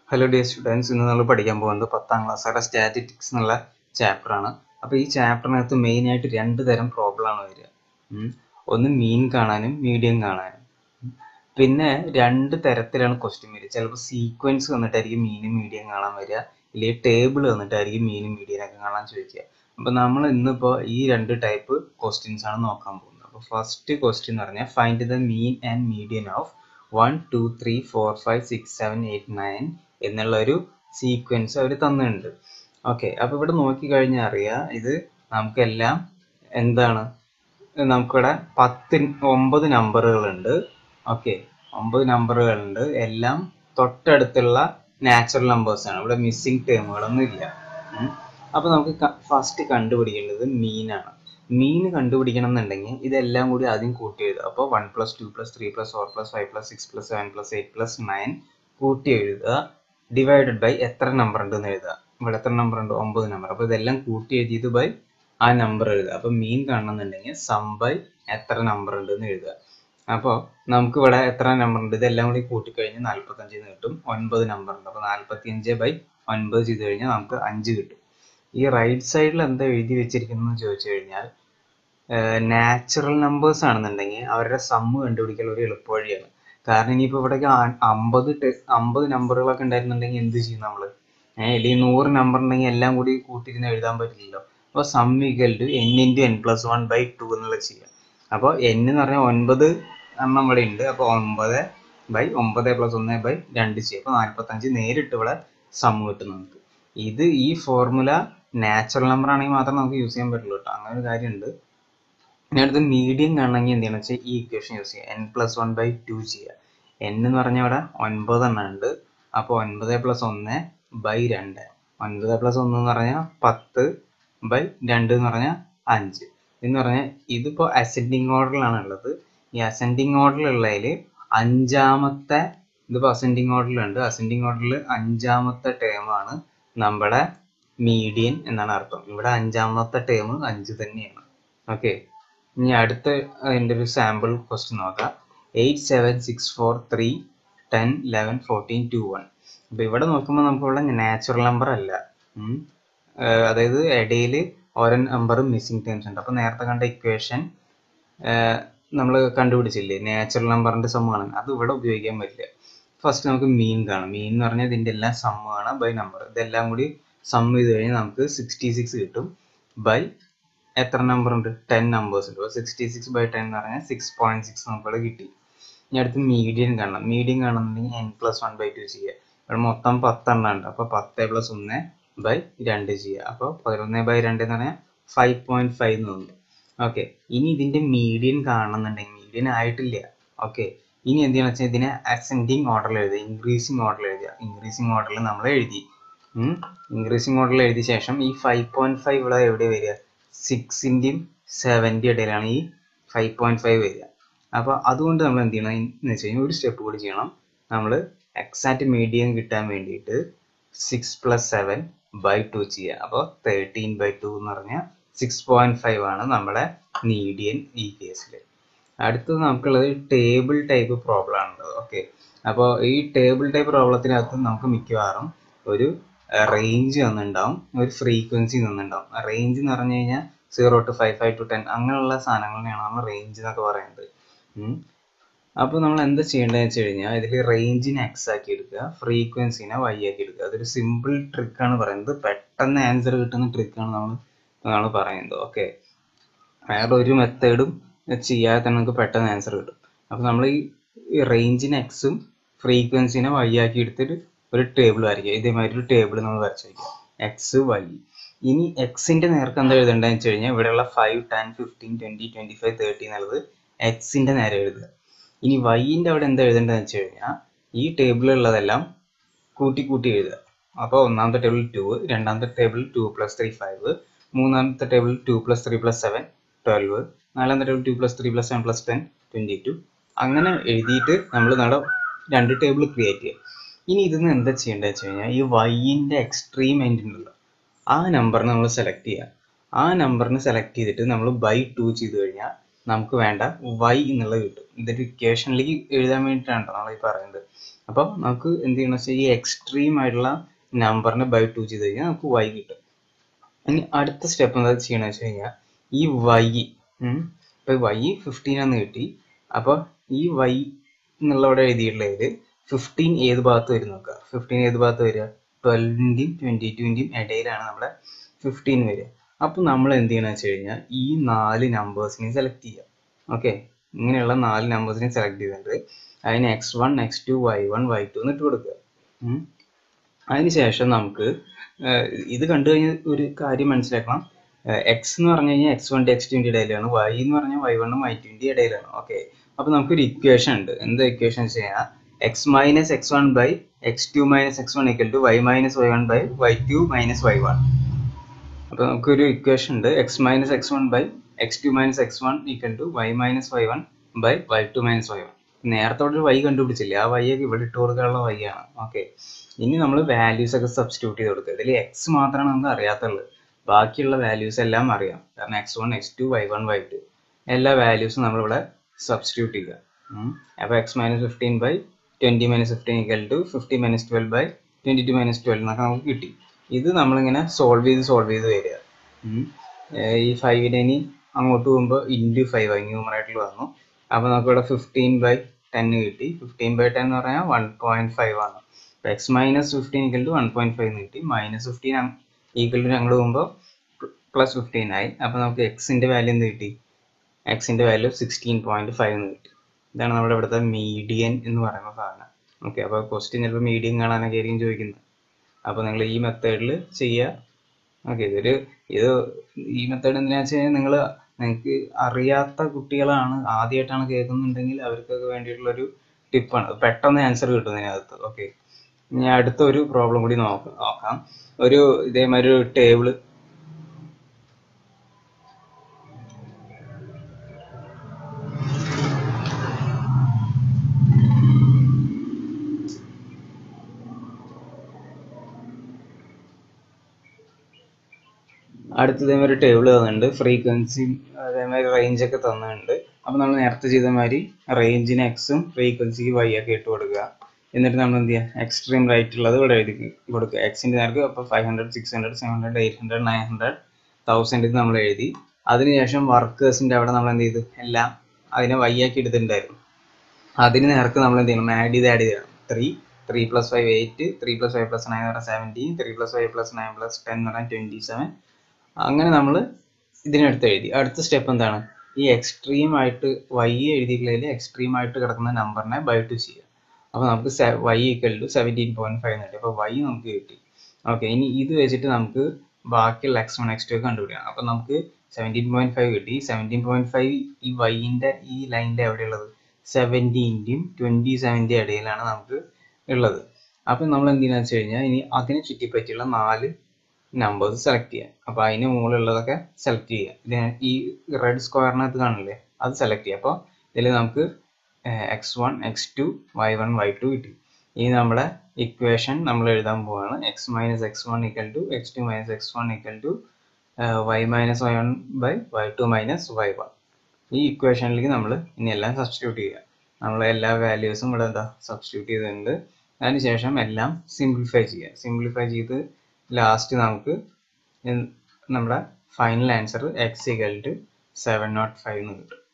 Hello dear students ഇന്ന് നമ്മൾ പഠിക്കാൻ പോകുന്നത് പത്താം ക്ലാസ്സുകാരുടെ സ്റ്റാറ്റിസ്റ്റിക്സ് എന്നുള്ള ചാപ്റ്റർ ആണ് അപ്പോൾ ഈ ചാപ്റ്ററിനകത്ത് മെയിൻ ആയിട്ട് രണ്ട് തരം പ്രോബ്ലം ആണ് വരിക ഉം. ഒന്ന് മീൻ കാണാനും മീഡിയം കാണാനും ഉം. പിന്നെ രണ്ട് തരത്തിലാണ് ക്വസ്റ്റ്യൻ വരിക ചിലപ്പോൾ സീക്വൻസ് വന്നിട്ടായിരിക്കും മീനും മീഡിയം കാണാൻ വരിക ഇല്ലെങ്കിൽ ടേബിൾ വന്നിട്ടായിരിക്കും മീനും മീഡിയം ഒക്കെ കാണാൻ ചോദിക്കുക അപ്പോൾ നമ്മൾ ഇന്നിപ്പോൾ ഈ രണ്ട് ടൈപ്പ് ക്വസ്റ്റ്യൻസ് ആണ് നോക്കാൻ പോകുന്നത് അപ്പോൾ ഫസ്റ്റ് ക്വസ്റ്റ്യൻ എന്ന് പറഞ്ഞാൽ find the mean and median of one two three four five six seven eight nine എന്നുള്ള ഒരു സീക്വൻസ് അവർ തന്നിട്ടുണ്ട് ഓക്കെ അപ്പോൾ ഇവിടെ നോക്കിക്കഴിഞ്ഞാൽ അറിയാം ഇത് നമുക്കെല്ലാം എന്താണ് നമുക്കിവിടെ പത്ത് ഒമ്പത് നമ്പറുകളുണ്ട് ഓക്കെ ഒമ്പത് നമ്പറുകളുണ്ട് എല്ലാം തൊട്ടടുത്തുള്ള നാച്ചുറൽ നമ്പേഴ്സ് ആണ് ഇവിടെ മിസ്സിംഗ് ടേമുകളൊന്നും ഇല്ല ഉം. അപ്പോൾ നമുക്ക് ഫസ്റ്റ് കണ്ടുപിടിക്കേണ്ടത് മീനാണ് മീൻ കണ്ടുപിടിക്കണം എന്നുണ്ടെങ്കിൽ ഇതെല്ലാം കൂടി ആദ്യം കൂട്ടി എഴുതുക അപ്പോൾ one plus two plus three plus four plus five plus six plus seven plus eight plus nine കൂട്ടി എഴുതുക ഡിവൈഡഡ് ബൈ എത്ര നമ്പർ ഉണ്ടെന്ന് എഴുതുക ഇവിടെ എത്ര നമ്പർ ഉണ്ട് ഒമ്പത് നമ്പർ അപ്പോൾ ഇതെല്ലാം കൂട്ടി എഴുതിയത് ബൈ ആ നമ്പർ എഴുതുക അപ്പോൾ മീൻ കാണണമെന്നുണ്ടെങ്കിൽ സം ബൈ എത്ര നമ്പർ ഉണ്ട് എന്ന് എഴുതുക അപ്പോൾ നമുക്ക് ഇവിടെ എത്ര നമ്പർ ഉണ്ട് ഇതെല്ലാം കൂടി കൂട്ടിക്കഴിഞ്ഞാൽ നാൽപ്പത്തഞ്ച് എന്ന് കിട്ടും ഒൻപത് നമ്പർ ഉണ്ട് അപ്പോൾ നാൽപ്പത്തി അഞ്ച് ബൈ ഒൻപത് ചെയ്ത് കഴിഞ്ഞാൽ നമുക്ക് അഞ്ച് കിട്ടും ഈ റൈറ്റ് സൈഡിൽ എന്താ എഴുതി വെച്ചിരിക്കുന്നത് ചോദിച്ചു കഴിഞ്ഞാൽ നാച്ചുറൽ നമ്പേഴ്സ് ആണെന്നുണ്ടെങ്കിൽ അവരുടെ സമ്മ് കണ്ടുപിടിക്കൽ ഒരു എളുപ്പവഴിയാണ് കാരണം ഇനിയിപ്പോൾ ഇവിടേക്ക് അമ്പത് അമ്പത് നമ്പറുകളൊക്കെ ഉണ്ടായിരുന്നുണ്ടെങ്കിൽ എന്ത് ചെയ്യും നമ്മൾ ഏഹ് അല്ലെങ്കിൽ നൂറ് നമ്പർ ഉണ്ടെങ്കിൽ എല്ലാം കൂടി കൂട്ടിയിരുന്ന് എഴുതാൻ പറ്റില്ലല്ലോ അപ്പോൾ sum equal to N into N plus one by two എന്നുള്ളത് ചെയ്യാം അപ്പോൾ എൻ എന്ന് പറഞ്ഞാൽ ഒൻപത് എണ്ണം ഇവിടെ ഉണ്ട് അപ്പോൾ ഒമ്പത് ബൈ ഒമ്പത് പ്ലസ് ഒന്ന് ബൈ രണ്ട് ചെയ്യും അപ്പോൾ നാൽപ്പത്തഞ്ച് നേരിട്ട് ഇവിടെ സം കിട്ടും നമുക്ക് ഇത് ഈ ഫോർമുല നാച്ചുറൽ നമ്പർ ആണെങ്കിൽ മാത്രം നമുക്ക് യൂസ് ചെയ്യാൻ പറ്റുള്ളൂ കേട്ടോ അങ്ങനെ ഒരു കാര്യമുണ്ട് ഇനി അടുത്ത് മീഡിയം കാണണമെങ്കിൽ എന്ത് ചെയ്യണം വെച്ചാൽ ഈ ഇക്വേഷൻ യൂസ് ചെയ്യുക N plus one by two ചെയ്യുക എൻ എന്ന് പറഞ്ഞാൽ ഇവിടെ ഒൻപത് എണ്ണം ഉണ്ട് അപ്പോൾ ഒൻപത് പ്ലസ് ഒന്ന് ബൈ രണ്ട് ഒൻപത് പ്ലസ് ഒന്ന് എന്ന് പറഞ്ഞാൽ പത്ത് ബൈ രണ്ട് എന്ന് പറഞ്ഞാൽ അഞ്ച് എന്ന് പറഞ്ഞാൽ ഇതിപ്പോൾ അസെൻഡിങ് ഓർഡറിലാണ് ഉള്ളത് ഈ അസെൻഡിങ് ഓർഡറിലുള്ളതിൽ അഞ്ചാമത്തെ ഇതിപ്പോൾ അസെൻഡിങ് ഓർഡറിലുണ്ട് അസെൻഡിങ് ഓർഡറിൽ അഞ്ചാമത്തെ ടേമാണ് നമ്മുടെ മീഡിയൻ എന്നാണ് അർത്ഥം ഇവിടെ അഞ്ചാമത്തെ ടേം അഞ്ച് തന്നെയാണ് ഓക്കെ ഇനി അടുത്ത അതിൻ്റെ ഒരു സാമ്പിൾ ക്വസ്റ്റ്യൻ നോക്കാം eight seven six four three ten eleven fourteen two one അപ്പോൾ ഇവിടെ നോക്കുമ്പോൾ നമുക്കിവിടെ നാച്ചുറൽ നമ്പർ അല്ല ഉം. ഏർ അതായത് ഇടയിൽ ഓരോ നമ്പറും മിസ്സിംഗ് ടേംസ് ഉണ്ട് അപ്പോൾ നേരത്തെ കണ്ട ഇക്വേഷൻ നമ്മൾ കണ്ടുപിടിച്ചില്ലേ നാച്ചുറൽ നമ്പറിൻ്റെ സമ്മാണ് അത് ഇവിടെ ഉപയോഗിക്കാൻ പറ്റില്ല ഫസ്റ്റ് നമുക്ക് മീൻ കാണാം മീൻ എന്ന് പറഞ്ഞാൽ ഇതിൻ്റെ എല്ലാം സമ്മ് കാണാം ബൈ നമ്പർ ഇതെല്ലാം കൂടി സം ചെയ്ത് കഴിഞ്ഞാൽ നമുക്ക് സിക്സ്റ്റി സിക്സ് കിട്ടും ബൈ എത്ര നമ്പർ ഉണ്ട് ടെൻ നമ്പേഴ്സ് ഉണ്ട് അപ്പോൾ സിക്സ്റ്റി സിക്സ് ബൈ ടെൻ എന്ന് പറഞ്ഞാൽ സിക്സ് പോയിന്റ് സിക്സ് നമുക്കിവിടെ കിട്ടി ഇനി അടുത്ത് മീഡിയൻ കാണണം മീഡിയൻ കാണണമെന്നുണ്ടെങ്കിൽ N plus one by two ചെയ്യുക ഇവിടെ മൊത്തം പത്തെണ്ണം ഉണ്ട് അപ്പോൾ പത്ത് പ്ലസ് ഒന്ന് ബൈ രണ്ട് ചെയ്യുക അപ്പോൾ പതിനൊന്ന് ബൈ രണ്ട് എന്ന് പറഞ്ഞാൽ ഫൈവ് പോയിന്റ് ഫൈവ് എന്ന് തോന്നുന്നു ഓക്കെ ഇനി ഇതിൻ്റെ മീഡിയൻ കാണണമെന്നുണ്ടെങ്കിൽ മീഡിയൻ ആയിട്ടില്ല ഓക്കെ ഇനി എന്ത് ചെയ്യണം വെച്ചാൽ ഇതിനെ അസെൻഡിങ് ഓർഡറിൽ എഴുതുക ഇൻക്രീസിങ് ഓർഡറിൽ എഴുതുക ഇൻക്രീസിങ് ഓർഡറിൽ നമ്മൾ എഴുതി ഇൻക്രീസിങ് ഓർഡറിൽ എഴുതിയ ശേഷം ഈ ഫൈവ് പോയിന്റ് ഫൈവ് ഇവിടെ എവിടെ വരിക സിക്സിൻ്റെയും സെവൻ്റെ ഇടയിലാണ് ഈ ഫൈവ് പോയിന്റ് ഫൈവ് വരിക അപ്പോൾ അതുകൊണ്ട് നമ്മൾ എന്ത് ചെയ്യണം എന്ന് വെച്ച് കഴിഞ്ഞാൽ ഒരു സ്റ്റെപ്പ് കൂടി ചെയ്യണം നമ്മൾ എക്സാക്റ്റ് മീഡിയം കിട്ടാൻ വേണ്ടിയിട്ട് six plus seven by two ചെയ്യുക അപ്പോൾ തേർട്ടീൻ ബൈ ടു എന്ന് പറഞ്ഞാൽ സിക്സ് പോയിന്റ് ഫൈവ് ആണ് നമ്മുടെ മീഡിയൻ ഈ കേസിൽ അടുത്തത് നമുക്കുള്ളത് ടേബിൾ ടൈപ്പ് പ്രോബ്ലം ആണുള്ളത് ഓക്കെ അപ്പോൾ ഈ ടേബിൾ ടൈപ്പ് പ്രോബ്ലത്തിനകത്ത് നമുക്ക് മിക്കവാറും ഒരു റേഞ്ച് തന്നിട്ടുണ്ടാവും ഒരു ഫ്രീക്വൻസി തന്നിട്ടുണ്ടാവും റേഞ്ച് എന്ന് പറഞ്ഞു കഴിഞ്ഞാൽ zero to five five to ten അങ്ങനെയുള്ള സാധനങ്ങളെയാണ് നമ്മൾ റേഞ്ച് എന്നൊക്കെ പറയുന്നത് അപ്പോൾ നമ്മൾ എന്താ ചെയ്യേണ്ടതെന്ന് വെച്ച് കഴിഞ്ഞാൽ ഇതിൽ റേഞ്ചിനെ എക്സ് ആക്കി എടുക്കുക ഫ്രീക്വൻസിനെ വൈ ആക്കി എടുക്കുക അതൊരു സിമ്പിൾ ട്രിക്കാണ് പറയുന്നത് പെട്ടെന്ന് ആൻസർ കിട്ടുന്ന ട്രിക്കാണ് നമ്മൾ നമ്മൾ പറയുന്നത് ഓക്കെ വേറെ ഒരു മെത്തേഡും ചെയ്യാതെ തന്നെ നമുക്ക് പെട്ടെന്ന് ആൻസർ കിട്ടും അപ്പോൾ നമ്മൾ ഈ റേഞ്ചിനെ എക്സും ഫ്രീക്വൻസിനെ വൈ ആക്കി എടുത്തിട്ട് ഒരു ടേബിൾ വരയ്ക്കുക ഇതേമാതിരി ഒരു ടേബിൾ നമ്മൾ വരച്ച് വയ്ക്കുക എക്സ് വൈ ഇനി എക്സിന്റെ നേർക്ക് എന്താ എഴുതേണ്ടതെന്ന് വെച്ച് കഴിഞ്ഞാൽ ഇവിടെയുള്ള five ten fifteen twenty twenty five thirty എന്നുള്ളത് എക്സിന്റെ നേരെ എഴുതുക ഇനി വൈൻ്റെ അവിടെ എന്താ എഴുതേണ്ടതെന്ന് വെച്ച് കഴിഞ്ഞാൽ ഈ ടേബിളിലുള്ളതെല്ലാം കൂട്ടി കൂട്ടി എഴുതുക അപ്പോൾ ഒന്നാമത്തെ ടേബിൾ ടു രണ്ടാമത്തെ table two plus three five മൂന്നാമത്തെ table two plus three plus seven twelve നാലാമത്തെ table two plus three plus seven plus ten twenty two അങ്ങനെ എഴുതിയിട്ട് നമ്മൾ നമ്മുടെ രണ്ട് ടേബിൾ ക്രിയേറ്റ് ചെയ്യുക ഇനി ഇതിന്ന് എന്താ ചെയ്യേണ്ടത് വെച്ച് കഴിഞ്ഞാൽ ഈ വൈൻ്റെ എക്സ്ട്രീം എൻഡ് ഉണ്ടല്ലോ ആ നമ്പറിനെ നമ്മൾ സെലക്ട് ചെയ്യുക ആ നമ്പറിനെ സെലക്ട് ചെയ്തിട്ട് നമ്മൾ ബൈ ടു ചെയ്ത് കഴിഞ്ഞാൽ നമുക്ക് വേണ്ട വൈ എന്നുള്ളത് കിട്ടും ഇതൊരു ഇക്വേഷനിലേക്ക് എഴുതാൻ വേണ്ടിയിട്ടാണ് നമ്മൾ ഈ പറയുന്നത് അപ്പോൾ നമുക്ക് എന്ത് ചെയ്യണം വെച്ചാൽ ഈ എക്സ്ട്രീം ആയിട്ടുള്ള നമ്പറിനെ ബൈ ടു ചെയ്ത് കഴിഞ്ഞാൽ നമുക്ക് വൈ കിട്ടും ഇനി അടുത്ത സ്റ്റെപ്പ് എന്താ ചെയ്യണമെന്ന് വെച്ച് കഴിഞ്ഞാൽ ഈ വൈ ഇപ്പോൾ വൈ ഫിഫ്റ്റീൻ എന്ന് കിട്ടി അപ്പോൾ ഈ വൈ എന്നുള്ള ഇവിടെ എഴുതിയിട്ടുള്ളതിൽ ഫിഫ്റ്റീൻ ഏത് ഭാഗത്ത് വരും നോക്കുക ഫിഫ്റ്റീൻ ഏത് ഭാഗത്ത് വരിക ട്വൽവിൻ്റെയും ട്വൻറ്റി ടുവിൻ്റെയും ഇടയിലാണ് നമ്മുടെ ഫിഫ്റ്റീൻ വരിക അപ്പോൾ നമ്മൾ എന്ത് ചെയ്യണമെന്ന് വെച്ച് കഴിഞ്ഞാൽ ഈ നാല് നമ്പേഴ്സിനെ സെലക്ട് ചെയ്യുക ഓക്കെ ഇങ്ങനെയുള്ള നാല് നമ്പേഴ്സിനെ സെലക്ട് ചെയ്തിട്ട് അതിന് x one x two y one y two എന്നിട്ട് കൊടുക്കുക ഉം. അതിനുശേഷം നമുക്ക് ഏഹ്, ഇത് കണ്ടു കഴിഞ്ഞാൽ ഒരു കാര്യം മനസ്സിലാക്കണം എക്സ് എന്ന് പറഞ്ഞു കഴിഞ്ഞാൽ എക്സ് വണ്ടി എക്സ് ടുവിൻ്റെ ഇടയിലാണ് വൈ എന്ന് പറഞ്ഞാൽ വൈ വണ്ണും വൈ ടുവിൻ്റെ ഇടയിലാണ് ഓക്കെ അപ്പോൾ നമുക്കൊരു ഇക്വേഷൻ ഉണ്ട് എന്താ ഇക്വേഷൻ വെച്ച് കഴിഞ്ഞാൽ x minus x one by x two minus x one equal to y minus y one by y two minus y one അപ്പോൾ നമുക്കൊരു ഇക്വേഷൻ ഉണ്ട് x minus x one by x two minus x one equal to y minus y one by y two minus y one നേരത്തെ അവിടെ ഒരു Y കണ്ടുപിടിച്ചില്ലേ ആ Y ഒക്കെ ഇവിടെ ഇട്ട് കൊടുക്കാനുള്ള വൈ ആണ് ഓക്കെ ഇനി നമ്മൾ വാല്യൂസ് ഒക്കെ സബ്സ്റ്റിറ്റ്യൂട്ട് ചെയ്ത് കൊടുക്കുക ഇതിൽ എക്സ് മാത്രമാണ് നമുക്ക് അറിയാത്തുള്ളത് ബാക്കിയുള്ള വാല്യൂസ് എല്ലാം അറിയാം കാരണം x one x two y one y two എല്ലാ വാല്യൂസും നമ്മളിവിടെ സബ്സ്റ്റിറ്റ്യൂട്ട് ചെയ്യുക അപ്പോൾ x minus fifteen by twenty minus fifteen equal to fifty minus twelve by twenty two minus twelve എന്നൊക്കെ നമുക്ക് കിട്ടി ഇത് നമ്മളിങ്ങനെ സോൾവ് ചെയ്ത് സോൾവ് ചെയ്ത് വരിക ഉം. ഏർ ഈ ഫൈവിനെ ഇനി അങ്ങോട്ട് പോകുമ്പോൾ ഇൻറ്റു ഫൈവ് ആയി ന്യൂമറേറ്ററിൽ വന്നു അപ്പോൾ നമുക്ക് ഇവിടെ ഫിഫ്റ്റീൻ ബൈ ടെൻ കിട്ടി ഫിഫ്റ്റീൻ ബൈ ടെൻ എന്ന് പറഞ്ഞാൽ വൺ പോയിന്റ് ഫൈവ് ആണ് അപ്പോൾ x minus fifteen equal to one point five കിട്ടി മൈനസ് ഫിഫ്റ്റീൻ ഈക്വൽ ടു ഞങ്ങൾ പോകുമ്പോൾ പ്ലസ് ഫിഫ്റ്റീൻ ആയി അപ്പോൾ നമുക്ക് എക്സിൻ്റെ വാല്യൂ എന്ത് കിട്ടി എക്സിൻ്റെ വാല്യൂ സിക്സ്റ്റീൻ പോയിന്റ് ഫൈവ് എന്ന് കിട്ടി ഇതാണ് നമ്മുടെ ഇവിടുത്തെ മീഡിയൻ എന്ന് പറയുന്ന സാധനം ഓക്കെ അപ്പോൾ ക്വസ്റ്റ്യൻ ചിലപ്പോൾ മീഡിയൻ കാണാനൊക്കെ ആയിരിക്കും ചോദിക്കുന്നത് അപ്പോൾ നിങ്ങൾ ഈ മെത്തേഡിൽ ചെയ്യുക ഓക്കെ ഇതൊരു ഇത് ഈ മെത്തേഡ് എന്തിനാ വെച്ച് കഴിഞ്ഞാൽ നിങ്ങൾ നിങ്ങൾക്ക് അറിയാത്ത കുട്ടികളാണ് ആദ്യമായിട്ടാണ് കേൾക്കുന്നുണ്ടെങ്കിൽ അവർക്കൊക്കെ വേണ്ടിയിട്ടുള്ളൊരു ടിപ്പാണ് പെട്ടെന്ന് ആൻസർ കിട്ടും ഇതിനകത്ത് ഓക്കെ ഇനി അടുത്ത ഒരു പ്രോബ്ലം കൂടി നോക്കാം നോക്കാം ഒരു ഇതേമാതിരി ഒരു ടേബിള് അടുത്ത ഇതേമാതിരി ടേബിൾ തന്നിട്ടുണ്ട് ഫ്രീക്വൻസി അതേമാതിരി റേഞ്ച് ഒക്കെ തന്നിട്ടുണ്ട് അപ്പോൾ നമ്മൾ നേരത്തെ ചെയ്ത മാതിരി റേഞ്ചിന് എക്സും ഫ്രീക്വൻസിക്ക് വൈ ഒക്കെ ഇട്ട് കൊടുക്കുക എന്നിട്ട് നമ്മൾ എന്ത് ചെയ്യുക എക്സ്ട്രീം റൈറ്റ് ഉള്ളത് ഇവിടെ എഴുതി കൊടുക്കുക എക്സിൻ്റെ നേർക്ക് അപ്പോൾ five hundred six hundred seven hundred eight hundred nine hundred thousand ഇത് നമ്മൾ എഴുതി അതിനുശേഷം വർക്കേഴ്സിൻ്റെ അവിടെ നമ്മൾ എന്ത് ചെയ്തു എല്ലാം അതിനെ വൈ ആക്കി എടുത്തിട്ടുണ്ടായിരുന്നു അതിന് നേർക്ക് നമ്മൾ എന്ത് ചെയ്യണം ആഡ് ചെയ്ത് ആഡ് ചെയ്യണം three three plus five eight three plus five plus nine എന്ന് പറഞ്ഞാൽ seventeen three plus five plus nine plus ten എന്ന് പറഞ്ഞാൽ ട്വൻറ്റി സെവൻ അങ്ങനെ നമ്മൾ ഇതിനടുത്ത് എഴുതി അടുത്ത സ്റ്റെപ്പ് എന്താണ് ഈ എക്സ്ട്രീം ആയിട്ട് വൈ എഴുതിയിട്ടുള്ളതിൽ എക്സ്ട്രീം ആയിട്ട് കിടക്കുന്ന നമ്പറിനെ ബൈ ടു ചെയ്യുക അപ്പോൾ നമുക്ക് y equal to seventeen point five കിട്ടി അപ്പോൾ വൈ നമുക്ക് കിട്ടി ഓക്കെ ഇനി ഇത് വെച്ചിട്ട് നമുക്ക് ബാക്കിയുള്ള എക്സ് വൺ എക്സ് ടു ഒക്കെ കണ്ടുപിടിക്കണം അപ്പോൾ നമുക്ക് സെവൻറ്റീൻ പോയിന്റ് ഫൈവ് കിട്ടി സെവൻറ്റീൻ പോയിന്റ് ഫൈവ് ഈ വൈൻ്റെ ഈ ലൈനിൻ്റെ എവിടെയുള്ളത് സെവൻറ്റീൻ്റെയും ട്വൻറ്റി സെവൻ്റെ ഇടയിലാണ് നമുക്ക് ഉള്ളത് അപ്പം നമ്മൾ എന്തിനാ വെച്ച് കഴിഞ്ഞാൽ ഇനി അതിനെ ചുറ്റിപ്പറ്റിയുള്ള നാല് നമ്പേഴ്സ് സെലക്ട് ചെയ്യുക അപ്പോൾ അതിന് മുകളിലുള്ളതൊക്കെ സെലക്ട് ചെയ്യുക ഇതിന് ഈ റെഡ് സ്ക്വയറിനകത്ത് കാണില്ലേ അത് സെലക്ട് ചെയ്യുക അപ്പോൾ ഇതിൽ നമുക്ക് x one x two y one y two കിട്ടി ഇനി നമ്മുടെ ഇക്വേഷൻ നമ്മൾ എഴുതാൻ പോവാണ് x minus x one equal to x two minus x one equal to y minus y one by y two minus y one ഈ ഇക്വേഷനിലേക്ക് നമ്മൾ ഇനി എല്ലാം സബ്സ്റ്റിറ്റ്യൂട്ട് ചെയ്യുക നമ്മൾ എല്ലാ വാല്യൂസും ഇവിടെ എന്താ സബ്സ്റ്റിറ്റ്യൂട്ട് ചെയ്തിട്ടുണ്ട് അതിനുശേഷം എല്ലാം സിംപ്ലിഫൈ ചെയ്യുക സിംപ്ലിഫൈ ചെയ്ത് ലാസ്റ്റ് നമുക്ക് എന്ത് നമ്മുടെ final answer x equal to seven nought five എന്ന് കിട്ടും